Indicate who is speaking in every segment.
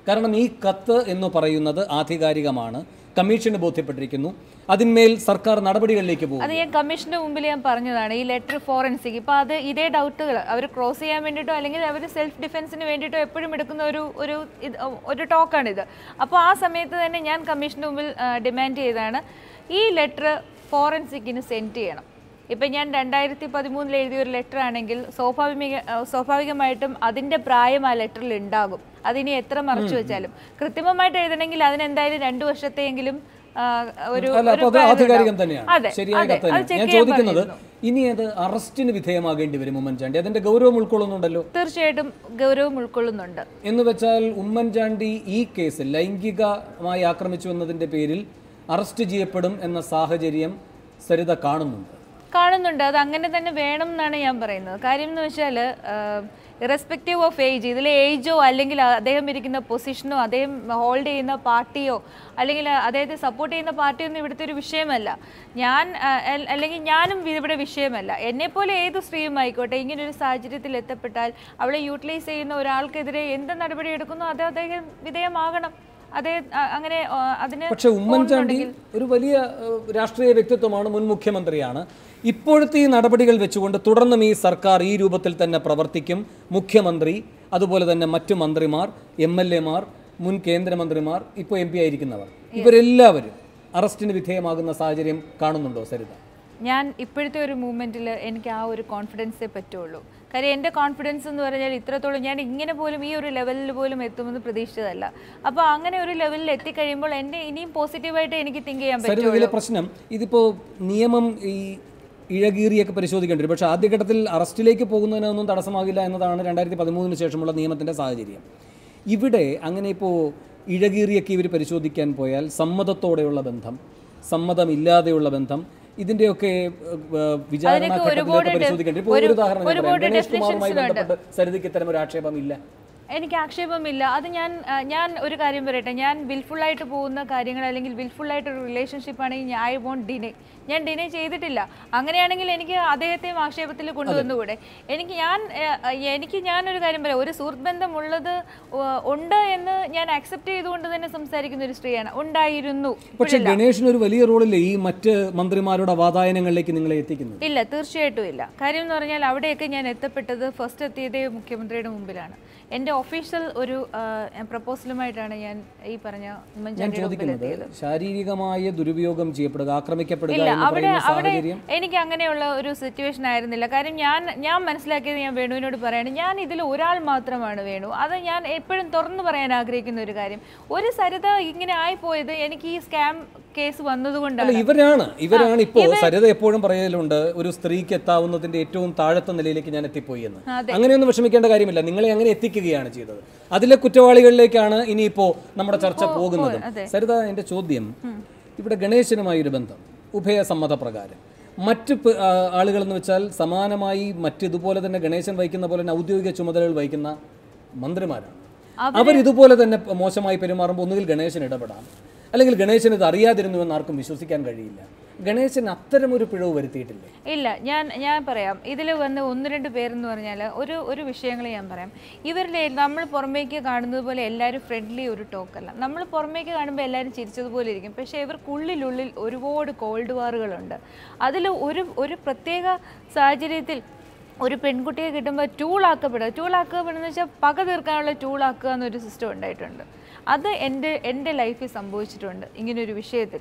Speaker 1: കാരണം ഈ കത്ത് എന്ന് പറയുന്നത് ആധികാരികമാണ് കമ്മീഷന് ബോധ്യപ്പെട്ടിരിക്കുന്നു അതിന്മേൽ സർക്കാർ നടപടികളിലേക്ക് പോകും
Speaker 2: അത് ഞാൻ കമ്മീഷന്റെ മുമ്പിൽ ഞാൻ പറഞ്ഞതാണ് ഈ ലെറ്റർ ഫോറൻസിക് ഇപ്പൊ അത് ഇതേ ഡൗട്ടുകൾ അവർ ക്രോസ് ചെയ്യാൻ വേണ്ടിയിട്ടോ അല്ലെങ്കിൽ അവർ സെൽഫ് ഡിഫെൻസിന് വേണ്ടിയിട്ടോ എപ്പോഴും എടുക്കുന്ന ഒരു ഒരു ഇത് ഒരു ടോക്കാണിത് അപ്പോൾ ആ സമയത്ത് തന്നെ ഞാൻ കമ്മീഷന്റെ മുമ്പിൽ ഡിമാൻഡ് ചെയ്തതാണ് ഈ ലെറ്റർ ഫോറൻസിക്കിന് സെൻഡ് ചെയ്യണം ഇപ്പം ഞാൻ രണ്ടായിരത്തി പതിമൂന്നിൽ എഴുതിയ ഒരു ലെറ്റർ ആണെങ്കിൽ സ്വാഭാവിക ആ, സ്വാഭാവികമായിട്ടും അതിൻ്റെ പ്രായം ആ ലെറ്ററിൽ ഉണ്ടാകും അതിനി എത്ര മറച്ചു വെച്ചാലും കൃത്രിമമായിട്ട് എഴുതണമെങ്കിൽ അതിനെന്തായാലും രണ്ടു വർഷത്തെയെങ്കിലും ആ, ഒരു
Speaker 1: അല്ല
Speaker 2: ഒരു
Speaker 1: അപ്പൊ അത്
Speaker 2: പ്രായം
Speaker 1: ആധികാരികം
Speaker 2: ഉണ്ടാവും.
Speaker 1: തന്നെയാണ്
Speaker 2: അതെ,
Speaker 1: ശരിയായ
Speaker 2: അതെ,
Speaker 1: കത്ത്
Speaker 2: അത്
Speaker 1: തന്നെയാണ്
Speaker 2: check
Speaker 1: ഞാൻ
Speaker 2: ചെയ്യാൻ
Speaker 1: ചോദിക്കുന്നത്
Speaker 2: പറഞ്ഞിരുന്നു.
Speaker 1: ഇനി അത് അറസ്റ്റിന് വിധേയമാകേണ്ടി വരും ഉമ്മൻചാണ്ടി അതിന്റെ ഗൗരവം ഉൾക്കൊള്ളുന്നുണ്ടല്ലോ
Speaker 2: തീർച്ചയായിട്ടും ഗൗരവം ഉൾക്കൊള്ളുന്നുണ്ട്
Speaker 1: എന്ന് വെച്ചാൽ ഉമ്മൻചാണ്ടി ഈ കേസിൽ ലൈംഗികമായി ആക്രമിച്ചു എന്നതിന്റെ പേരിൽ അറസ്റ്റ് ചെയ്യപ്പെടും എന്ന സാഹചര്യം സരിത കാണുന്നുണ്ട്
Speaker 2: കാണുന്നുണ്ട് അത് അങ്ങനെ തന്നെ വേണം എന്നാണ് ഞാൻ പറയുന്നത് കാര്യം എന്ന് വെച്ചാൽ ഇറസ്പെക്റ്റീവ് ഓഫ് ഏജ് ഇതിലെ ഏജോ അല്ലെങ്കിൽ അദ്ദേഹം ഇരിക്കുന്ന പൊസിഷനോ അദ്ദേഹം ഹോൾഡ് ചെയ്യുന്ന പാർട്ടിയോ അല്ലെങ്കിൽ അദ്ദേഹത്തെ സപ്പോർട്ട് ചെയ്യുന്ന പാർട്ടിയോ ഒന്നും ഇവിടുത്തെ ഒരു വിഷയമല്ല ഞാൻ ആ, അൽ- അല്ലെങ്കിൽ ഞാനും ഇവിടെ വിഷയമല്ല എന്നെപ്പോലെ ഏത് സ്ത്രീയും ആയിക്കോട്ടെ ഇങ്ങനെ ഒരു സാഹചര്യത്തിൽ എത്തപ്പെട്ടാൽ അവളെ യൂട്ടിലൈസ് ചെയ്യുന്ന ഒരാൾക്കെതിരെ എന്ത് നടപടി എടുക്കുന്നു അത് അദ്ദേഹം വിധേയമാകണം അതേ ആ, അങ്ങനെ ആ, അതിന്
Speaker 1: പക്ഷെ ഉമ്മൻചാണ്ടി ഒരു വലിയ ഏഹ്, രാഷ്ട്രീയ വ്യക്തിത്വമാണ് മുൻ മുഖ്യമന്ത്രിയാണ് ഇപ്പോഴത്തെ ഈ നടപടികൾ വെച്ചുകൊണ്ട് തുടർന്നും ഈ സർക്കാർ ഈ രൂപത്തിൽ തന്നെ പ്രവർത്തിക്കും മുഖ്യമന്ത്രി അതുപോലെ തന്നെ മറ്റു മന്ത്രിമാർ എം എൽ എമാർ മുൻ കേന്ദ്രമന്ത്രിമാർ ഇപ്പോൾ എം പി ആയിരിക്കുന്നവർ ഇവരെല്ലാവരും അറസ്റ്റിന് വിധേയമാകുന്ന സാഹചര്യം കാണുന്നുണ്ടോ സരിത
Speaker 2: ഞാൻ ഇപ്പോഴത്തെ ഒരു മൂമെൻറ്റിൽ എനിക്ക് ആ ഒരു കോൺഫിഡൻസേ പറ്റുള്ളൂ കാര്യം എൻ്റെ കോൺഫിഡൻസ് എന്ന് പറഞ്ഞാൽ ഇത്രത്തോളം ഞാൻ ഇങ്ങനെ പോലും ഈ ഒരു ലെവലിൽ പോലും എത്തുമെന്ന് പ്രതീക്ഷിച്ചതല്ല അപ്പോൾ അങ്ങനെ ഒരു ലെവലിൽ എത്തിക്കഴിയുമ്പോൾ എൻ്റെ ഇനിയും പോസിറ്റീവായിട്ട് എനിക്ക് തിങ്ക് ചെയ്യാൻ
Speaker 1: സരിത
Speaker 2: പറ്റും
Speaker 1: ഇതിലെ പ്രശ്നം ഇതിപ്പോൾ നിയമം ഈ ഇഴകീറിയൊക്കെ പരിശോധിക്കേണ്ടി വരും പക്ഷേ ആദ്യഘട്ടത്തിൽ അറസ്റ്റിലേക്ക് പോകുന്നതിനൊന്നും തടസ്സമാകില്ല എന്നതാണ് രണ്ടായിരത്തി പതിമൂന്നിന് ശേഷമുള്ള നിയമത്തിൻ്റെ സാഹചര്യം ഇവിടെ അങ്ങനെ ഇപ്പോൾ ഇഴകീറിയൊക്കെ ഇവർ പരിശോധിക്കാൻ പോയാൽ സമ്മതത്തോടെയുള്ള ബന്ധം സമ്മതമില്ലാതെയുള്ള ബന്ധം ഇതിന്റെയൊക്കെ ഏഹ്, വിചാരണ
Speaker 2: അതിനൊക്കെ
Speaker 1: ഘട്ടത്തിലൊക്കെ
Speaker 2: ഒരുപാട്
Speaker 1: പരിശോധിക്കേണ്ടി ഇപ്പോൾ
Speaker 2: ഒരു-
Speaker 1: ഒരു ഉദാഹരണം ഞാൻ
Speaker 2: ഒരുപാട്
Speaker 1: പറയാം. ഗണേഷ് കുമാറുമായി
Speaker 2: definitions ഉണ്ട്.
Speaker 1: ബന്ധപ്പെട്ട് സരിതയ്ക്ക് ഇത്തരം ഒരു ആക്ഷേപമില്ല
Speaker 2: എനിക്ക് ആക്ഷേപമില്ല അത് ഞാൻ ആ, ഞാൻ ഒരു കാര്യം പറയട്ടെ ഞാൻ വിൽഫുള്ളായിട്ട് പോകുന്ന കാര്യങ്ങൾ അല്ലെങ്കിൽ വിൽഫുള്ളായിട്ട് ഒരു റിലേഷൻഷിപ്പ് ആണെങ്കിൽ ഐ വോണ്ട് ഡിനേ ഞാൻ ഡിനേ ചെയ്തിട്ടില്ല അങ്ങനെയാണെങ്കിൽ എനിക്ക് അദ്ദേഹത്തെയും ആക്ഷേപത്തിൽ കൊണ്ടുവന്നുകൂടെ എനിക്ക് ഞാൻ ആ, എനിക്ക് ഞാനൊരു കാര്യം പറയാം ഒരു സുഹൃത്ത് ബന്ധമുള്ളത് ആ, ഉണ്ട് എന്ന് ഞാൻ അക്സെപ്റ്റ് ചെയ്തുകൊണ്ട് തന്നെ സംസാരിക്കുന്ന ഒരു സ്ത്രീയാണ് ഉണ്ടായിരുന്നു
Speaker 1: പക്ഷെ ഗണേഷിന് ഒരു വലിയ റോളില്ലേ ഈ മറ്റ് മന്ത്രിമാരുടെ വാതായനങ്ങളിലേക്ക് നിങ്ങളെ എത്തിക്കുന്നത്
Speaker 2: ഇല്ല തീർച്ചയായിട്ടും ഇല്ല കാര്യം എന്ന് പറഞ്ഞാൽ അവിടെയൊക്കെ ഞാൻ എത്തപ്പെട്ടത് ഫസ്റ്റ് എത്തിയതേ മുഖ്യമന്ത്രിയുടെ മുമ്പിലാണ് എൻ്റെ ഒഫീഷ്യൽ ഒരു പ്രപ്പോസലുമായിട്ടാണ് ഞാൻ ഈ പറഞ്ഞ
Speaker 1: ഞാൻ
Speaker 2: ഉമ്മൻചാണ്ടിയുടെ മുമ്പിൽ
Speaker 1: ചോദിക്കുന്നത്
Speaker 2: എത്തിയത്
Speaker 1: ശാരീരികമായ ദുരുപയോഗം ചെയ്യപ്പെടുക ആക്രമിക്കപ്പെടുക
Speaker 2: ഇല്ല
Speaker 1: എന്ന്
Speaker 2: അവിടെ
Speaker 1: പറയുന്ന
Speaker 2: അവിടെ
Speaker 1: സാഹചര്യം
Speaker 2: എനിക്ക് അങ്ങനെയുള്ള ഒരു സിറ്റുവേഷൻ ആയിരുന്നില്ല കാര്യം ഞാൻ ഞാൻ മനസ്സിലാക്കിയത് ഞാൻ വേണുവിനോട് പറയാണ് ഞാൻ ഇതിൽ ഒരാൾ മാത്രമാണ് വേണു അത് ഞാൻ എപ്പോഴും തുറന്നു പറയാൻ ആഗ്രഹിക്കുന്ന ഒരു കാര്യം ഒരു സരിത ഇങ്ങനെ ആയിപ്പോയത് എനിക്ക് ഈ സ്കാം കേസ് വന്നതുകൊണ്ടാണ്
Speaker 1: അല്ല ഇവരാണ് ഇവരാണ് ഇപ്പോ സരിത എപ്പോഴും പറയലുണ്ട് ഒരു സ്ത്രീക്ക് എത്താവുന്നതിന്റെ ഏറ്റവും താഴത്തെ നിലയിലേക്ക് ഞാൻ എത്തിപ്പോയി എന്ന് അങ്ങനെയൊന്നും വിഷമിക്കേണ്ട കാര്യമില്ല നിങ്ങളെ അങ്ങനെ എത്തിക്കുകയാണ് ചെയ്തത് അതിലെ കുറ്റവാളികളിലേക്കാണ് ഇനിയിപ്പോ നമ്മുടെ ചർച്ച പോകുന്നത് സരിത എന്റെ ചോദ്യം ഇവിടെ ഗണേശനുമായി ഒരു ബന്ധം ഉഭയസമ്മത പ്രകാരം മറ്റ് പ- ആ, ആളുകളെന്ന് വെച്ചാൽ സമാനമായി മറ്റ് ഇതുപോലെ തന്നെ ഗണേശൻ വഹിക്കുന്ന പോലെ തന്നെ ഔദ്യോഗിക ചുമതലകൾ വഹിക്കുന്ന മന്ത്രിമാരാണ് അവർ ഇതുപോലെ തന്നെ മോശമായി പെരുമാറുമ്പോൾ ഒന്നുകിൽ ഗണേശൻ ഇടപെടാം അല്ലെങ്കിൽ ഗണേശൻ ഇത് അറിയാതിരുന്നു എന്ന് ആർക്കും വിശ്വസിക്കാൻ കഴിയില്ല ഗണേശൻ അത്തരമൊരു പിഴവ് വരുത്തിയിട്ടില്ലേ
Speaker 2: ഇല്ല ഞാൻ ഞാൻ പറയാം ഇതിൽ വന്ന് ഒന്ന് രണ്ട് പേരെന്ന് പറഞ്ഞാൽ ഒരു ഒരു വിഷയങ്ങൾ ഞാൻ പറയാം ഇവരിൽ നമ്മൾ പുറമേക്ക് കാണുന്നത് പോലെ എല്ലാവരും ഫ്രണ്ട്ലി ഒരു ടോക്കല്ല നമ്മൾ പുറമേക്ക് കാണുമ്പോൾ എല്ലാവരും ചിരിച്ചതുപോലെ ഇരിക്കും പക്ഷേ ഇവർക്കുള്ളിലുള്ളിൽ ഒരുപാട് കോൾഡ് വാറുകളുണ്ട് അതിൽ ഒരു ഒരു പ്രത്യേക സാഹചര്യത്തിൽ ഒരു പെൺകുട്ടിയെ കിട്ടുമ്പോൾ ടൂളാക്കപ്പെടുക ടൂളാക്കപ്പെടുന്ന വെച്ചാൽ പക തീർക്കാനുള്ള ടൂളാക്കുക എന്നൊരു സിസ്റ്റം ഉണ്ടായിട്ടുണ്ട് അത് എൻ്റെ എൻ്റെ ലൈഫിൽ സംഭവിച്ചിട്ടുണ്ട് ഇങ്ങനൊരു വിഷയത്തിൽ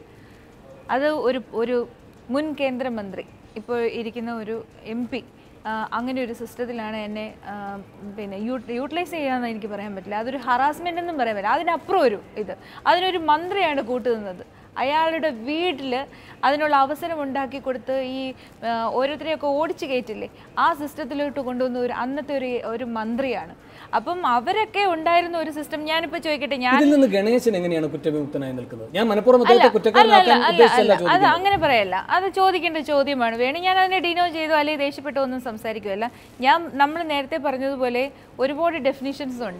Speaker 2: അത് ഒരു ഒരു മുൻ കേന്ദ്രമന്ത്രി ഇപ്പോൾ ഇരിക്കുന്ന ഒരു എം പി അങ്ങനെ ഒരു സിസ്റ്റത്തിലാണ് എന്നെ ആ, പിന്നെ യൂട്ടിലൈസ് ചെയ്യാമെന്ന് എനിക്ക് പറയാൻ പറ്റില്ല അതൊരു ഹറാസ്മെൻ്റ് എന്നും പറയാൻ പറ്റില്ല അതിനപ്പുറം ഒരു ഇത് അതിനൊരു മന്ത്രിയാണ് കൂട്ടുനിന്നത് അയാളുടെ വീട്ടിൽ അതിനുള്ള അവസരം ഉണ്ടാക്കി കൊടുത്ത് ഈ ആ, ഓരോരുത്തരെയൊക്കെ ഓടിച്ചു കയറ്റില്ലേ ആ സിസ്റ്റത്തിലോട്ട് കൊണ്ടുവന്ന ഒരു അന്നത്തെ ഒരു ഒരു മന്ത്രിയാണ് അപ്പം അവരൊക്കെ ഉണ്ടായിരുന്ന ഒരു സിസ്റ്റം ഞാനിപ്പോൾ ചോദിക്കട്ടെ ഞാൻ
Speaker 1: ഇതിൽ നിന്ന് ഗണേശൻ എങ്ങനെയാണ് കുറ്റവിമുക്തനായി നിൽക്കുന്നത് ഞാൻ മനഃപൂർവ്വം
Speaker 2: അല്ല,
Speaker 1: അദ്ദേഹത്തെ കുറ്റക്കാരനാക്കാൻ
Speaker 2: അല്ല, അല്ല,
Speaker 1: ഉദ്ദേശിച്ചല്ല
Speaker 2: അല്ല. അത്
Speaker 1: ചോദിക്കുന്നത്
Speaker 2: അങ്ങനെ പറയല്ല അത് ചോദിക്കേണ്ട ചോദ്യമാണ് വേണം ഞാൻ അതിനെ ഡിനോ ചെയ്തോ അല്ലെങ്കിൽ ദേഷ്യപ്പെട്ടോ ഒന്നും സംസാരിക്കുമല്ല ഞാൻ നമ്മൾ നേരത്തെ പറഞ്ഞതുപോലെ ഒരുപാട് ഡെഫിനിഷൻസ് ഉണ്ട്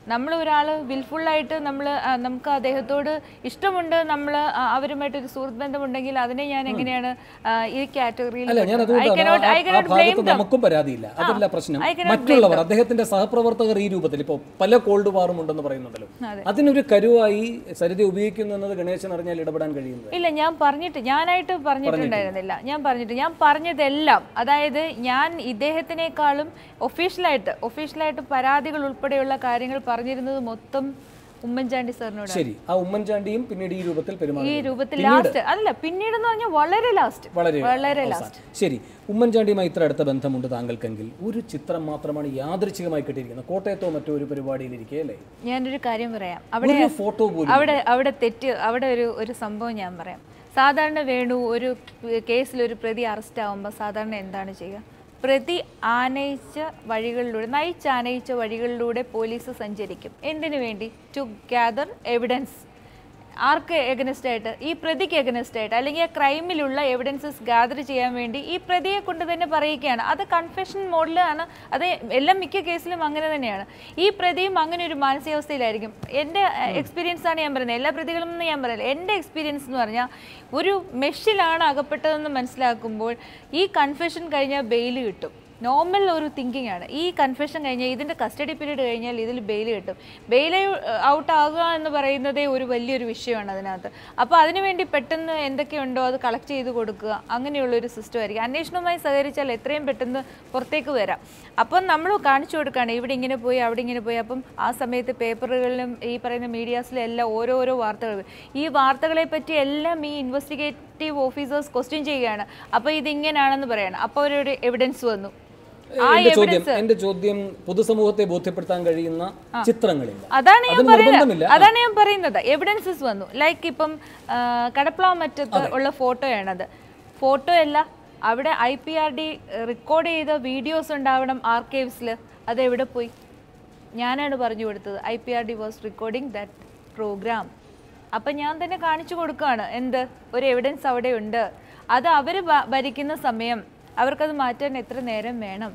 Speaker 2: നമ്മൾ ഒരാൾ വിൽഫുള്ളായിട്ട് നമ്മൾ നമുക്ക് അദ്ദേഹത്തോട് ഇഷ്ടമുണ്ട് നമ്മൾ അവരുമായിട്ട് ഒരു സുഹൃത്ത് ബന്ധമുണ്ടെങ്കിൽ അതിനെ ഞാൻ എങ്ങനെയാണ് ആ, ഈ കാറ്റഗറിയിൽ
Speaker 1: അല്ല ഞാൻ അതുകൊണ്ടാണ് ആ- ആ ഭാഗത്ത് നമുക്കും പരാതിയില്ല അതല്ല പ്രശ്നം മറ്റുള്ളവർ അദ്ദേഹത്തിന്റെ സഹപ്രവർത്തകർ ഈ രൂപത്തിൽ ഇപ്പോൾ പല കോൾഡ് വാറും ഉണ്ടെന്ന് പറയുന്നുണ്ടല്ലോ അതിനൊരു കരുവായി സരിത ഉപയോഗിക്കുന്നു എന്നത് ഗണേശൻ അറിഞ്ഞാൽ ഇടപെടാൻ കഴിയുന്നത്
Speaker 2: ഇല്ല ഞാൻ പറഞ്ഞിട്ട് ഞാനായിട്ട് പറഞ്ഞിട്ടുണ്ടായിരുന്നില്ല ഞാൻ പറഞ്ഞിട്ട് ഞാൻ പറഞ്ഞതെല്ലാം അതായത് ഞാൻ ഇദ്ദേഹത്തിനേക്കാളും ഒഫീഷ്യലായിട്ട് ഒഫീഷ്യലായിട്ട് പരാതികൾ ഉൾപ്പെടെയുള്ള കാര്യങ്ങൾ പറഞ്ഞിരുന്നത് മൊത്തം ഉമ്മൻചാണ്ടി സാറിനോട്
Speaker 1: ശരി ആ ഉമ്മൻചാണ്ടിയും പിന്നീട് ഈ രൂപത്തിൽ
Speaker 2: ഈ
Speaker 1: പെരുമാറി
Speaker 2: രൂപത്തിൽ ലാസ്റ്റ് അല്ല പിന്നീട് എന്ന് പറഞ്ഞാൽ വളരെ ലാസ്റ്റ്
Speaker 1: വളരെ
Speaker 2: വളരെ
Speaker 1: അവസാനം.
Speaker 2: ലാസ്റ്റ്
Speaker 1: ശരി ഉമ്മൻചാണ്ടിയുമായി ഇത്ര അടുത്ത ബന്ധമുണ്ട് താങ്കൾക്കെങ്കിൽ ഒരു ചിത്രം മാത്രമാണ് യാദൃച്ഛികമായി കിട്ടിയിരിക്കുന്നത് കോട്ടയത്തോ മറ്റോ ഒരു പരിപാടിയിലിരിക്കെ അല്ലേ
Speaker 2: ഞാനൊരു കാര്യം പറയാം അവിടെ
Speaker 1: ഒരു ഫോട്ടോ പോലും
Speaker 2: അവിടെ അവിടെ തെറ്റ് അവിടെ ഒരു ഒരു സംഭവം ഞാൻ പറയാം സാധാരണ വേണു ഒരു കേസിൽ ഒരു പ്രതി അറസ്റ്റ് ആവുമ്പോൾ സാധാരണ എന്താണ് ചെയ്യുക പ്രതി ആനയിച്ച വഴികളിലൂടെ നയിച്ചാനയിച്ച വഴികളിലൂടെ പോലീസ് സഞ്ചരിക്കും എന്തിനു വേണ്ടി ടു ഗ്യാദർ എവിഡൻസ് ആർക്ക് എഗനസ്റ്റ് ആയിട്ട് ഈ പ്രതിക്ക് എഗനസ്റ്റ് ആയിട്ട് അല്ലെങ്കിൽ ആ ക്രൈമിലുള്ള എവിഡൻസസ് ഗ്യാദർ ചെയ്യാൻ വേണ്ടി ഈ പ്രതിയെ കൊണ്ട് തന്നെ പറയുകയാണ് അത് കൺഫെഷൻ മോഡിലാണ് അത് എല്ലാം മിക്ക കേസിലും അങ്ങനെ തന്നെയാണ് ഈ പ്രതിയും അങ്ങനെ ഒരു മാനസികാവസ്ഥയിലായിരിക്കും എൻ്റെ എക്സ്പീരിയൻസ് ആണ് ഞാൻ പറയുന്നത് എല്ലാ പ്രതികളും എന്ന് ഞാൻ പറയില്ല എൻ്റെ എക്സ്പീരിയൻസ് എന്ന് പറഞ്ഞാൽ ഒരു മെഷിലാണ് അകപ്പെട്ടതെന്ന് മനസ്സിലാക്കുമ്പോൾ ഈ കൺഫെഷൻ കഴിഞ്ഞാൽ ബെയിൽ കിട്ടും നോർമൽ ഒരു തിങ്കിങ് ആണ് ഈ കൺഫെഷൻ കഴിഞ്ഞാൽ ഇതിൻ്റെ കസ്റ്റഡി പീരീഡ് കഴിഞ്ഞാൽ ഇതിൽ ബെയിൽ കിട്ടും ബെയിൽ ഔട്ട് ആകുക എന്ന് പറയുന്നതേ ഒരു വലിയൊരു വിഷയമാണ് അതിനകത്ത് അപ്പോൾ അതിനുവേണ്ടി പെട്ടെന്ന് എന്തൊക്കെയുണ്ടോ അത് കളക്ട് ചെയ്ത് കൊടുക്കുക അങ്ങനെയുള്ളൊരു സിസ്റ്റം ആയിരിക്കും അന്വേഷണവുമായി സഹകരിച്ചാൽ എത്രയും പെട്ടെന്ന് പുറത്തേക്ക് വരാം അപ്പം നമ്മൾ കാണിച്ചു കൊടുക്കുകയാണ് ഇവിടെ ഇങ്ങനെ പോയി അവിടെ ഇങ്ങനെ പോയി അപ്പം ആ സമയത്ത് പേപ്പറുകളിലും ഈ പറയുന്ന മീഡിയാസിലും എല്ലാം ഓരോരോ വാർത്തകൾ ഈ വാർത്തകളെ പറ്റി എല്ലാം ഈ ഇൻവെസ്റ്റിഗേറ്റീവ് ഓഫീസേഴ്സ് ക്വസ്റ്റ്യൻ ചെയ്യുകയാണ് അപ്പോൾ ഇതിങ്ങനെയാണെന്ന് പറയണം അപ്പോൾ ഒരു എവിഡൻസ് വന്നു ആ
Speaker 1: എന്റെ ചോദ്യം എന്റെ ചോദ്യം പൊതുസമൂഹത്തെ ബോധ്യപ്പെടുത്താൻ കഴിയുന്ന ചിത്രങ്ങളില്ല
Speaker 2: അതാണ് ഞാൻ
Speaker 1: അതിന്
Speaker 2: പറയുന്നത്
Speaker 1: നിർബന്ധമില്ല.
Speaker 2: അതാണ് ഞാൻ പറയുന്നത് എവിഡൻസസ് വന്നു ലൈക്ക് ഇപ്പം കടപ്ലാമറ്റത്ത് ഉള്ള ഫോട്ടോയാണത് ഫോട്ടോ അല്ല അവിടെ I P R D record ചെയ്ത വീഡിയോസ് ഉണ്ടാവണം ആർക്കൈവ്സിൽ അത് എവിടെ പോയി ഞാനാണ് പറഞ്ഞു കൊടുത്തത് I P R D was recording that programme അപ്പം ഞാൻ തന്നെ കാണിച്ചു കൊടുക്കുകയാണ് എന്ത് ഒരു എവിഡൻസ് അവിടെ ഉണ്ട് അത് അവർ ഭരിക്കുന്ന സമയം അവർക്കത് മാറ്റാൻ എത്ര നേരം വേണം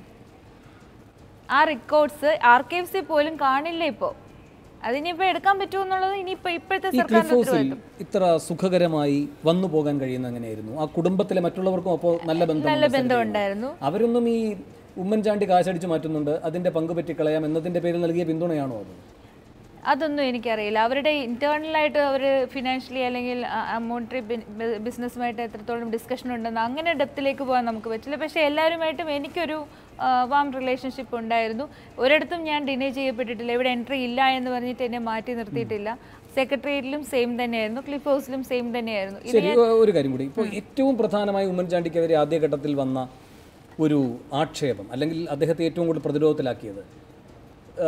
Speaker 2: ആ റെക്കോർഡ്സ് ആർക്കൈവ്സിൽ പോലും കാണില്ല ഇപ്പോൾ അതിനിപ്പോൾ എടുക്കാൻ പറ്റുമോ എന്നുള്ളത് ഇനിയിപ്പോൾ ഇപ്പോഴത്തെ
Speaker 1: ഈ
Speaker 2: സർക്കാരിന്റെ
Speaker 1: ക്ലിഫ് ഹൗസിൽ
Speaker 2: ഉത്തരവാദിത്വം
Speaker 1: ഇത്ര സുഖകരമായി വന്നു പോകാൻ കഴിയുന്ന എങ്ങനെയായിരുന്നു ആ കുടുംബത്തിലെ മറ്റുള്ളവർക്കും അപ്പോൾ നല്ല ബന്ധം
Speaker 2: നല്ല ബന്ധം ഉണ്ടായിരുന്നു
Speaker 1: അവരൊന്നും ഈ ഉമ്മൻചാണ്ടി കാശടിച്ച് മാറ്റുന്നുണ്ട് അതിന്റെ പങ്ക് പറ്റി കളയാം എന്നതിന്റെ പേരിൽ നൽകിയ പിന്തുണയാണോ അത്
Speaker 2: അതൊന്നും എനിക്കറിയില്ല അവരുടെ ഇന്റേണലായിട്ട് അവർ ഫിനാൻഷ്യലി അല്ലെങ്കിൽ മോണിറ്ററി ബിസിനസ്സുമായിട്ട് എത്രത്തോളം ഡിസ്കഷൻ ഉണ്ടെന്ന് അങ്ങനെ ഡെപ്തിലേക്ക് പോകാൻ നമുക്ക് പറ്റില്ല പക്ഷേ എല്ലാവരുമായിട്ടും എനിക്കൊരു വാം റിലേഷൻഷിപ്പ് ഉണ്ടായിരുന്നു ഒരിടത്തും ഞാൻ ഡിനേ ചെയ്യപ്പെട്ടിട്ടില്ല ഇവിടെ എൻട്രി ഇല്ല എന്ന് പറഞ്ഞിട്ട് എന്നെ മാറ്റി നിർത്തിയിട്ടില്ല സെക്രട്ടേറിയറ്റിലും സെയിം തന്നെയായിരുന്നു ക്ലിഫ് ഹൗസിലും സെയിം തന്നെയായിരുന്നു ഇത്
Speaker 1: ശരി ഒരു കാര്യം കൂടി ഇപ്പോൾ ഏറ്റവും പ്രധാനമായി ഉമ്മൻചാണ്ടിക്കെതിരെ ആദ്യഘട്ടത്തിൽ വന്ന ഒരു ആക്ഷേപം അല്ലെങ്കിൽ അദ്ദേഹത്തെ ഏറ്റവും കൂടുതൽ പ്രതിരോധത്തിലാക്കിയത് ആ,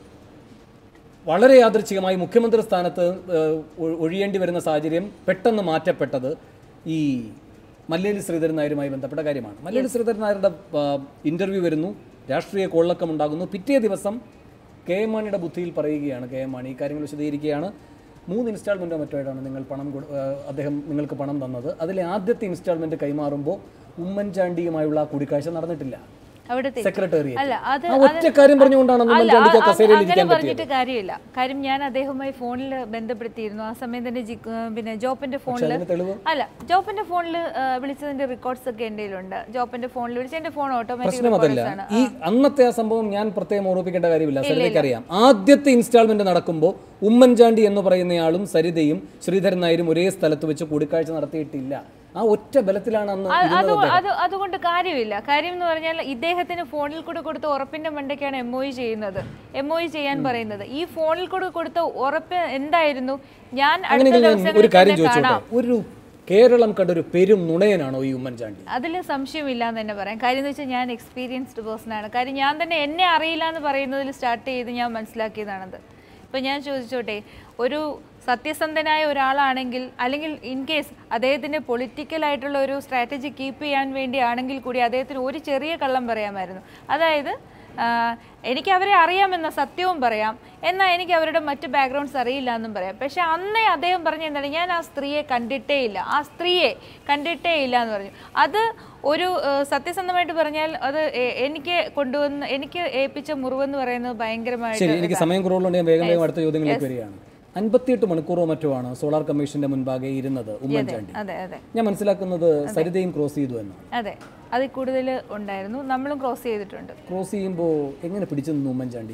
Speaker 1: വളരെ യാദൃച്ഛികമായി മുഖ്യമന്ത്രി സ്ഥാനത്ത് ആ, ഒ- ഒഴിയേണ്ടി വരുന്ന സാഹചര്യം പെട്ടെന്ന് മാറ്റപ്പെട്ടത് ഈ മല്ലേലി ശ്രീധരൻ നായരുമായി ബന്ധപ്പെട്ട കാര്യമാണ് മല്ലേലി ശ്രീധരൻ നായരുടെ ഇൻ്റർവ്യൂ വരുന്നു രാഷ്ട്രീയ കൊള്ളക്കം ഉണ്ടാകുന്നു പിറ്റേ ദിവസം കെ എം മാണിയുടെ ബുദ്ധിയിൽ പറയുകയാണ് കെ എം മാണി ഈ കാര്യങ്ങൾ വിശദീകരിക്കുകയാണ് മൂന്ന് ഇൻസ്റ്റാൾമെൻറ്റോ മറ്റോ ആയിട്ടാണ് നിങ്ങൾ പണം കൊടു- ആ, അദ്ദേഹം നിങ്ങൾക്ക് പണം തന്നത് അതിലെ ആദ്യത്തെ ഇൻസ്റ്റാൾമെൻറ്റ് കൈമാറുമ്പോൾ ഉമ്മൻചാണ്ടിയുമായുള്ള ആ കൂടിക്കാഴ്ച നടന്നിട്ടില്ല
Speaker 2: അവിടെ തെറ്റി.
Speaker 1: സെക്രട്ടേറിയറ്റ്
Speaker 2: അല്ല അത്
Speaker 1: ആ ഒറ്റ കാര്യം പറഞ്ഞുകൊണ്ടാണ്
Speaker 2: അല്ല
Speaker 1: ഉമ്മൻചാണ്ടിക്ക് ആ
Speaker 2: ആ-
Speaker 1: കസേരയിൽ
Speaker 2: അങ്ങനെ
Speaker 1: ഇരിക്കാൻ പറ്റിയത്
Speaker 2: പറഞ്ഞിട്ട് കാര്യമില്ല കാര്യം ഞാൻ അദ്ദേഹവുമായി ഫോണിൽ ബന്ധപ്പെടുത്തിയിരുന്നു ആ സമയം തന്നെ ജി- പിന്നെ ജോപ്പിന്റെ ഫോണിൽ
Speaker 1: അതിന് തെളിവ്
Speaker 2: അല്ല ജോപ്പിന്റെ ഫോണിൽ വിളിച്ചതിന്റെ റെക്കോർഡ്സ് ഒക്കെ എൻ്റെ കയ്യിലുണ്ട് ജോപ്പിന്റെ ഫോണിൽ വിളിച്ച എന്റെ ഫോൺ ഓട്ടോമാറ്റിക്
Speaker 1: പ്രശ്നം അതല്ല
Speaker 2: ആണ്
Speaker 1: ഈ അന്നത്തെ ആ സംഭവം ഞാൻ പ്രത്യേകം ഓർമ്മിപ്പിക്കേണ്ട കാര്യമില്ല സരിതയ്ക്ക് അറിയാം ആദ്യത്തെ ഇൻസ്റ്റാൾമെന്റ് നടക്കുമ്പോൾ ഉമ്മൻചാണ്ടി എന്ന് പറയുന്നയാളും സരിതയും ശ്രീധരൻ നായരും ഒരേ സ്ഥലത്ത് വെച്ച് കൂടിക്കാഴ്ച നടത്തിയിട്ടില്ല ആ ഒറ്റ ബലത്തിലാണ് അന്ന്
Speaker 2: അത്
Speaker 1: ഇരുന്നത്
Speaker 2: അത് അതുകൊണ്ട് കാര്യമില്ല കാര്യം എന്ന് പറഞ്ഞാൽ ഇദ്ദേഹത്തിന് ഫോണിൽ കൂടെ കൊടുത്ത ഉറപ്പിന്റെ മണ്ടയ്ക്കാണ് എം ഒ ചെയ്യുന്നത് എം ഒ ചെയ്യാൻ പറയുന്നത് ഈ ഫോണിൽ കൂടെ കൊടുത്ത ഉറപ്പ് എന്തായിരുന്നു ഞാൻ അടുത്ത
Speaker 1: അങ്ങനെയെങ്കിൽ ഞാൻ ഒരു
Speaker 2: ദിവസങ്ങളിൽ
Speaker 1: കാര്യം
Speaker 2: തന്നെ
Speaker 1: ചോദിച്ചോട്ടെ
Speaker 2: കാണാം
Speaker 1: ഒരു കേരളം കണ്ട ഒരു പെരും നുണയനാണോ ഈ ഉമ്മൻചാണ്ടി
Speaker 2: അതിൽ സംശയമില്ല എന്ന് തന്നെ പറയാം കാര്യം എന്ന് വെച്ചാൽ ഞാൻ എക്സ്പീരിയൻസ്ഡ് പേഴ്സൺ ആണ് കാര്യം ഞാൻ തന്നെ എന്നെ അറിയില്ല എന്ന് പറയുന്നതിൽ സ്റ്റാർട്ട് ചെയ്ത് ഞാൻ മനസ്സിലാക്കിയതാണത് ഇപ്പം ഞാൻ ചോദിച്ചോട്ടെ ഒരു സത്യസന്ധനായ ഒരാളാണെങ്കിൽ അല്ലെങ്കിൽ ഇൻ കേസ് അദ്ദേഹത്തിൻ്റെ പൊളിറ്റിക്കലായിട്ടുള്ള ഒരു സ്ട്രാറ്റജി കീപ്പ് ചെയ്യാൻ വേണ്ടിയാണെങ്കിൽ കൂടി അദ്ദേഹത്തിന് ഒരു ചെറിയ കള്ളം പറയാമായിരുന്നു അതായത് ആ, എനിക്ക് അവരെ അറിയാമെന്ന സത്യവും പറയാം എന്നാൽ എനിക്ക് അവരുടെ മറ്റ് ബാക്ക്ഗ്രൗണ്ട്സ് അറിയില്ല എന്നും പറയാം പക്ഷെ അന്നേ അദ്ദേഹം പറഞ്ഞ എന്താണ് ഞാൻ ആ സ്ത്രീയെ കണ്ടിട്ടേ ഇല്ല ആ സ്ത്രീയെ കണ്ടിട്ടേ ഇല്ല എന്ന് പറഞ്ഞു അത് ഒരു ആ, സത്യസന്ധമായിട്ട് പറഞ്ഞാൽ അത് എ- എനിക്ക് കൊണ്ടുവന്ന് എനിക്ക് ഏൽപ്പിച്ച മുറിവെന്ന് പറയുന്നത് ഭയങ്കരമായിട്ട്
Speaker 1: ശരി എനിക്ക് സമയം കുറവുള്ളതുകൊണ്ട് ഞാൻ വേഗം വേഗം അടുത്ത ചോദ്യങ്ങളിലേക്ക് വരികയാണ് അൻപത്തിയെട്ട് മണിക്കൂറോ മറ്റോ ആണ് സോളാർ കമ്മീഷന്റെ മുൻപാകെ ഇരുന്നത് ഉമ്മൻചാണ്ടി
Speaker 2: അതെ അതെ
Speaker 1: ഞാൻ മനസ്സിലാക്കുന്നത് സരിതയും ക്രോസ് ചെയ്തു എന്നാണ്
Speaker 2: അതെ അതിൽ കൂടുതൽ ഉണ്ടായിരുന്നു നമ്മളും ക്രോസ് ചെയ്തിട്ടുണ്ട്
Speaker 1: ക്രോസ് ചെയ്യുമ്പോൾ എങ്ങനെ പിടിച്ചു നിന്നു ഉമ്മൻചാണ്ടി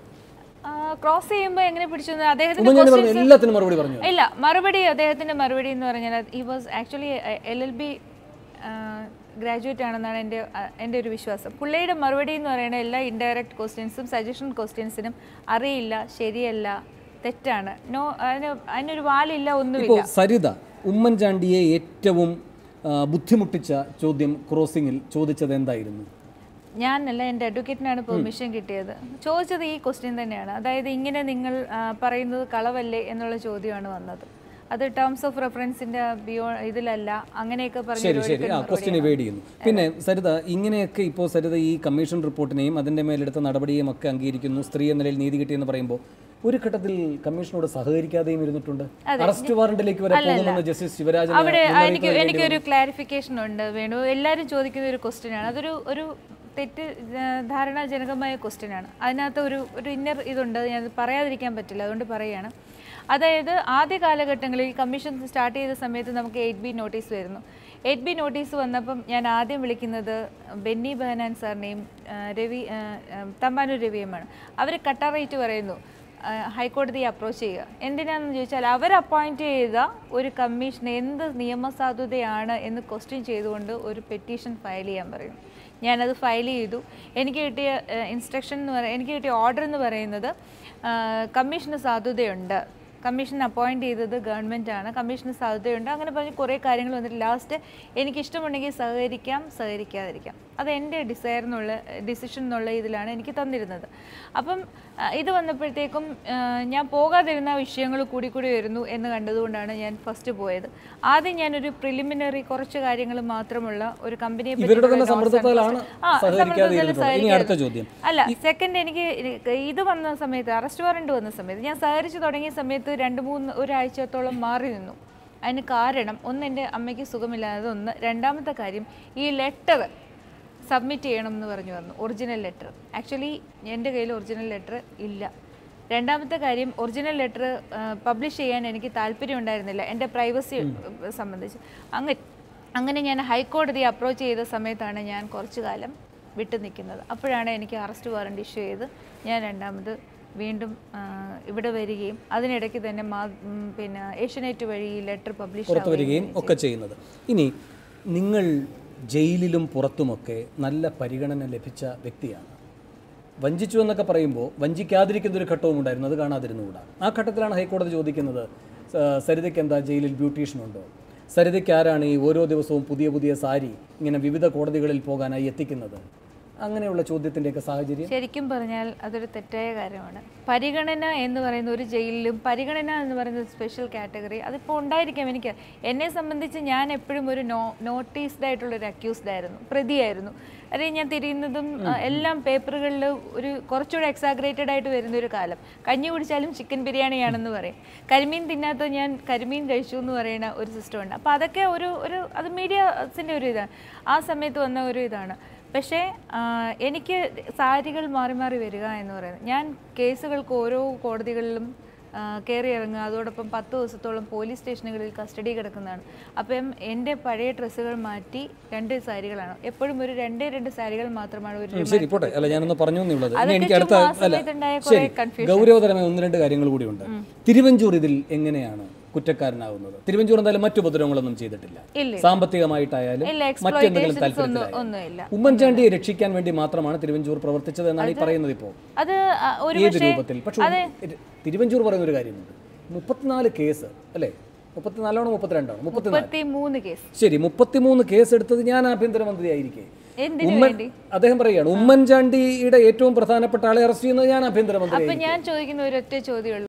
Speaker 2: ക്രോസ് ചെയ്യുമ്പോൾ എങ്ങനെ പിടിച്ചു എന്ന് അദ്ദേഹത്തിന്റെ
Speaker 1: ഉമ്മൻചാണ്ടി പറഞ്ഞു എല്ലാത്തിനും മറുപടി പറഞ്ഞു
Speaker 2: ഇല്ല മറുപടി അദ്ദേഹത്തിന്റെ മറുപടി എന്ന് പറഞ്ഞാൽ ഈ was actually L L B graduate ആണെന്നാണ് എൻ്റെ ആ, എൻ്റെ ഒരു വിശ്വാസം പുള്ളിയുടെ മറുപടി എന്ന് പറയുന്നത് എല്ലാ ഇൻഡയറക്റ്റ് ക്വസ്റ്റ്യൻസും സജഷൻ ക്വസ്റ്റ്യൻസിനും അറിയില്ല ശരിയല്ല തെറ്റാണ് നോ അതിന് അതിനൊരു വാലില്ല ഒന്നുമില്ല
Speaker 1: ഇപ്പോൾ സരിത ഉമ്മൻചാണ്ടിയെ ഏറ്റവും ആ, ബുദ്ധിമുട്ടിച്ച ചോദ്യം ക്രോസിംഗിൽ ചോദിച്ചത് എന്തായിരുന്നു
Speaker 2: ഞാനല്ല എൻ്റെ അഡ്വക്കേറ്റിനാണ് പെർമിഷൻ കിട്ടിയത് ചോദിച്ചത് ഈ ക്വസ്റ്റ്യൻ തന്നെയാണ് അതായത് ഇങ്ങനെ നിങ്ങൾ ആ, പറയുന്നത് കളവല്ലേ എന്നുള്ള ചോദ്യമാണ് വന്നത് അത് ടേംസ് ഓഫ് റെഫറൻസിന്റെ ബിയോ ഇതിലല്ല അങ്ങനെയൊക്കെ പറഞ്ഞു
Speaker 1: ശരി ശരി ആ ക്വസ്റ്റ്യൻ ഇവേഡ് ചെയ്യുന്നു പിന്നെ സരിത ഇങ്ങനെയൊക്കെ ഇപ്പോൾ സരിത ഈ കമ്മീഷൻ റിപ്പോർട്ടിനെയും അതിൻ്റെ മേലെടുത്ത നടപടിയും ഒക്കെ അംഗീകരിക്കുന്നു സ്ത്രീ എന്ന നിലയിൽ നീതി കിട്ടിയെന്ന് പറയുമ്പോൾ ഒരു ഘട്ടത്തിൽ കമ്മീഷനോട് സഹകരിക്കാതെയും ഇരുന്നിട്ടുണ്ട് അറസ്റ്റ് വാറണ്ടിലേക്ക് വരെ പോകുമെന്ന് ജസ്റ്റിസ് ശിവരാജൻ
Speaker 2: അവിടെ എനിക്ക് എനിക്കൊരു ക്ലാരിഫിക്കേഷൻ ഉണ്ട് വേണു എല്ലാവരും ചോദിക്കുന്ന ഒരു ക്വസ്റ്റ്യൻ ആണ് അതൊരു ഒരു തെറ്റ് ആ, ധാരണാജനകമായ ക്വസ്റ്റ്യൻ ആണ് അതിനകത്ത് ഒരു ഒരു ഇന്നർ ഇതുണ്ട് ഞാൻ പറയാതിരിക്കാൻ പറ്റില്ല അതുകൊണ്ട് പറയുകയാണ് അതായത് ആദ്യ കാലഘട്ടങ്ങളിൽ കമ്മീഷൻ സ്റ്റാർട്ട് ചെയ്ത സമയത്ത് നമുക്ക് എയ്റ്റ് ബി നോട്ടീസ് വരുന്നു എയ്റ്റ് ബി നോട്ടീസ് വന്നപ്പം ഞാൻ ആദ്യം വിളിക്കുന്നത് ബെന്നി ബെഹനാൻ സാറിനെയും ആ, രവി ആ, ആ, തമ്പാനൂർ രവിയുമാണ് അവർ കട്ട റേറ്റ് പറയുന്നു ആ, ഹൈക്കോടതിയെ അപ്രോച്ച് ചെയ്യുക എന്തിനാണെന്ന് ചോദിച്ചാൽ അവർ അപ്പോയിന്റ് ചെയ്ത ഒരു കമ്മീഷൻ എന്ത് നിയമസാധുതയാണ് എന്ന് ക്വസ്റ്റ്യൻ ചെയ്തുകൊണ്ട് ഒരു പെറ്റീഷൻ ഫയൽ ചെയ്യാൻ പറയും ഞാനത് ഫയൽ ചെയ്തു എനിക്ക് കിട്ടിയ ഇൻസ്ട്രക്ഷൻ എന്ന് പറയുന്നത് എനിക്ക് കിട്ടിയ ഓർഡർ എന്ന് പറയുന്നത് ആ, കമ്മീഷന് സാധുതയുണ്ട് കമ്മീഷൻ അപ്പോയിന്റ് ചെയ്തത് ഗവൺമെൻറ് ആണ് കമ്മീഷന് സാധ്യതയുണ്ട് അങ്ങനെ പറഞ്ഞ് കുറേ കാര്യങ്ങൾ വന്നിട്ട് ലാസ്റ്റ് എനിക്ക് ഇഷ്ടമുണ്ടെങ്കിൽ സഹകരിക്കാം സഹകരിക്കാതിരിക്കാം അത് എൻ്റെ ഡിസയർ എന്നുള്ള ഡിസിഷൻ എന്നുള്ള ഇതിലാണ് എനിക്ക് തന്നിരുന്നത് അപ്പം ആ, ഇത് വന്നപ്പോഴത്തേക്കും ആ, ഞാൻ പോകാതിരുന്ന വിഷയങ്ങൾ കൂടി കൂടി വരുന്നു എന്ന് കണ്ടതുകൊണ്ടാണ് ഞാൻ ഫസ്റ്റ് പോയത് ആദ്യം ഞാനൊരു പ്രിലിമിനറി കുറച്ച് കാര്യങ്ങൾ മാത്രമുള്ള ഒരു കമ്പനിയെ
Speaker 1: ഇവരുടെ തന്നെ
Speaker 2: പറ്റിയിട്ടുള്ള notes and
Speaker 1: സമ്മർദ്ദത്താലാണ്
Speaker 2: questions- ആ,
Speaker 1: സഹകരിക്കാതെ
Speaker 2: സമ്മർദ്ദത്തിൽ
Speaker 1: ഇരുന്നിട്ടുള്ളത്. ഇനി അടുത്ത
Speaker 2: സഹകരിക്കാതെ.
Speaker 1: ചോദ്യം
Speaker 2: അല്ല സെക്കൻഡ് എനിക്ക് ഇത് വന്ന സമയത്ത് അറസ്റ്റ് വാറണ്ട് വന്ന സമയത്ത് ഞാൻ സഹകരിച്ച് തുടങ്ങിയ സമയത്ത് രണ്ട് മൂന്ന് ഒരാഴ്ചത്തോളം മാറി നിന്നു അതിന് കാരണം ഒന്ന് എൻ്റെ അമ്മയ്ക്ക് സുഖമില്ലാതെ ഒന്ന് രണ്ടാമത്തെ കാര്യം ഈ ലെറ്റർ സബ്മിറ്റ് ചെയ്യണം എന്ന് പറഞ്ഞു വന്നു ഒറിജിനൽ ലെറ്റർ ആക്ച്വലി എൻ്റെ കയ്യിൽ ഒറിജിനൽ ലെറ്റർ ഇല്ല രണ്ടാമത്തെ കാര്യം ഒറിജിനൽ ലെറ്റർ പബ്ലിഷ് ചെയ്യാൻ എനിക്ക് താല്പര്യം ഉണ്ടായിരുന്നില്ല എൻ്റെ പ്രൈവസി സംബന്ധിച്ച് അങ്ങനെ അങ്ങനെ ഞാൻ ഹൈക്കോടതിയെ അപ്രോച്ച് ചെയ്ത സമയത്താണ് ഞാൻ കുറച്ചു കാലം വിട്ടു നിൽക്കുന്നത് അപ്പോഴാണ് എനിക്ക് അറസ്റ്റ് വാറണ്ട് ഇഷ്യൂ ചെയ്ത് ഞാൻ രണ്ടാമത് വീണ്ടും ആ, ഇവിടെ വരികയും അതിനിടയ്ക്ക് തന്നെ മാ ഉം, പിന്നെ ഏഷ്യനെറ്റ് വഴി ഈ ലെറ്റർ പബ്ലിഷ്
Speaker 1: പുറത്തു വരികയും ഒക്കെ ചെയ്യുന്നത് ഇനി നിങ്ങൾ ജയിലിലും പുറത്തുമൊക്കെ നല്ല പരിഗണന ലഭിച്ച വ്യക്തിയാണ് വഞ്ചിച്ചു എന്നൊക്കെ പറയുമ്പോൾ വഞ്ചിക്കാതിരിക്കുന്ന ഒരു ഘട്ടവും ഉണ്ടായിരുന്നു അത് കാണാതിരുന്നുകൂടാ ആ ഘട്ടത്തിലാണ് ഹൈക്കോടതി ചോദിക്കുന്നത് സ- സരിതയ്ക്ക് എന്താ ജയിലിൽ ബ്യൂട്ടീഷ്യൻ ഉണ്ടോ സരിതയ്ക്ക് ആരാണ് ഈ ഓരോ ദിവസവും പുതിയ പുതിയ സാരി ഇങ്ങനെ വിവിധ കോടതികളിൽ പോകാനായി എത്തിക്കുന്നത് അങ്ങനെയുള്ള ചോദ്യത്തിൻ്റെയൊക്കെ സാഹചര്യം
Speaker 2: ശരിക്കും പറഞ്ഞാൽ അതൊരു തെറ്റായ കാര്യമാണ് പരിഗണന എന്ന് പറയുന്ന ഒരു ജയിലിലും പരിഗണന എന്ന് പറയുന്ന സ്പെഷ്യൽ കാറ്റഗറി അതിപ്പോൾ ഉണ്ടായിരിക്കാം എനിക്ക് എന്നെ സംബന്ധിച്ച് ഞാൻ എപ്പോഴും ഒരു നോ നോട്ടീസ്ഡ് ആയിട്ടുള്ള ഒരു അക്യൂസ്ഡ് ആയിരുന്നു പ്രതിയായിരുന്നു അല്ലെങ്കിൽ ഞാൻ തിരിയുന്നതും ആ, എല്ലാം പേപ്പറുകളിൽ ഒരു കുറച്ചുകൂടെ എക്സാഗ്രേറ്റഡ് ആയിട്ട് വരുന്ന ഒരു കാലം കഞ്ഞി കുടിച്ചാലും ചിക്കൻ ബിരിയാണിയാണെന്ന് പറയും കരിമീൻ തിന്നാത്ത ഞാൻ കരിമീൻ കഴിച്ചു എന്ന് പറയുന്ന ഒരു സിസ്റ്റം ഉണ്ട് അപ്പോൾ അതൊക്കെ ഒരു ഒരു അത് മീഡിയസിൻ്റെ ഒരു ഇതാണ് ആ സമയത്ത് വന്ന ഒരു ഇതാണ് പക്ഷേ ആ, എനിക്ക് സാരികൾ മാറി മാറി വരിക എന്ന് പറയുന്നത് ഞാൻ കേസുകൾക്ക് ഓരോ കോടതികളിലും ആ, കയറി ഇറങ്ങുക അതോടൊപ്പം പത്ത് ദിവസത്തോളം പോലീസ് സ്റ്റേഷനുകളിൽ കസ്റ്റഡി കിടക്കുന്നതാണ് അപ്പം എൻ്റെ പഴയ ഡ്രസ്സുകൾ മാറ്റി രണ്ട് സാരികളാണ് എപ്പോഴും ഒരു രണ്ടേ രണ്ട് സാരികൾ മാത്രമാണ് ഒരു
Speaker 1: ഉം, ശരി പോട്ടെ അല്ല ഞാനൊന്ന് പറഞ്ഞു എന്നേ ഉള്ളത് ഇനി
Speaker 2: അതൊക്കെ
Speaker 1: എനിക്ക് അടുത്ത
Speaker 2: ചുമ്മാ ആ
Speaker 1: അല്ല
Speaker 2: സമയത്തുണ്ടായ കുറേ
Speaker 1: ശരി
Speaker 2: confusion.
Speaker 1: ഗൗരവതരമായ ഒന്ന് രണ്ട് കാര്യങ്ങൾ കൂടിയുണ്ട് തിരുവഞ്ചൂർ ഇതിൽ എങ്ങനെയാണ് കുറ്റക്കാരനാകുന്നത് തിരുവഞ്ചൂർ എന്തായാലും മറ്റു ഉപദ്രവങ്ങളൊന്നും ചെയ്തിട്ടില്ല
Speaker 2: ഇല്ല.
Speaker 1: സാമ്പത്തികമായിട്ടായാലും
Speaker 2: ഇല്ല,
Speaker 1: മറ്റെന്തെങ്കിലും
Speaker 2: exploitations ഒന്നും-
Speaker 1: താല്പര്യത്തിലായാലും
Speaker 2: ഒന്നുമില്ല.
Speaker 1: ഉമ്മൻചാണ്ടിയെ രക്ഷിക്കാൻ വേണ്ടി മാത്രമാണ് തിരുവഞ്ചൂർ പ്രവർത്തിച്ചത് എന്നാണ് ഈ പറയുന്നത് ഇപ്പോൾ
Speaker 2: അത് ആ, ഒരു
Speaker 1: ഏത്
Speaker 2: പക്ഷേ
Speaker 1: രൂപത്തിൽ പക്ഷെ തിരുവഞ്ചൂർ പറയുന്ന ഒരു കാര്യമുണ്ട് മുപ്പത്തിനാല് കേസ് അല്ലേ മുപ്പത്തിനാലാണോ മുപ്പത്തിരണ്ടാണോ മുപ്പത്തിനാല്
Speaker 2: മുപ്പത്തി മൂന്ന് കേസ്
Speaker 1: ശരി മുപ്പത്തിമൂന്ന് കേസ് എടുത്തത് ഞാൻ ആഭ്യന്തരമന്ത്രി ആയിരിക്കെ
Speaker 2: എന്തിനു
Speaker 1: ഉമ്മൻ
Speaker 2: വേണ്ടി
Speaker 1: അദ്ദേഹം പറയുകയാണ് ഉമ്മൻചാണ്ടിയുടെ ഏറ്റവും പ്രധാനപ്പെട്ട ആളെ അറസ്റ്റ് ചെയ്യുന്നത് ഞാൻ ആഭ്യന്തരമന്ത്രി
Speaker 2: അപ്പൊ ഞാൻ ചോദിക്കുന്ന ഒരൊറ്റ ചോദ്യമുള്ളൂ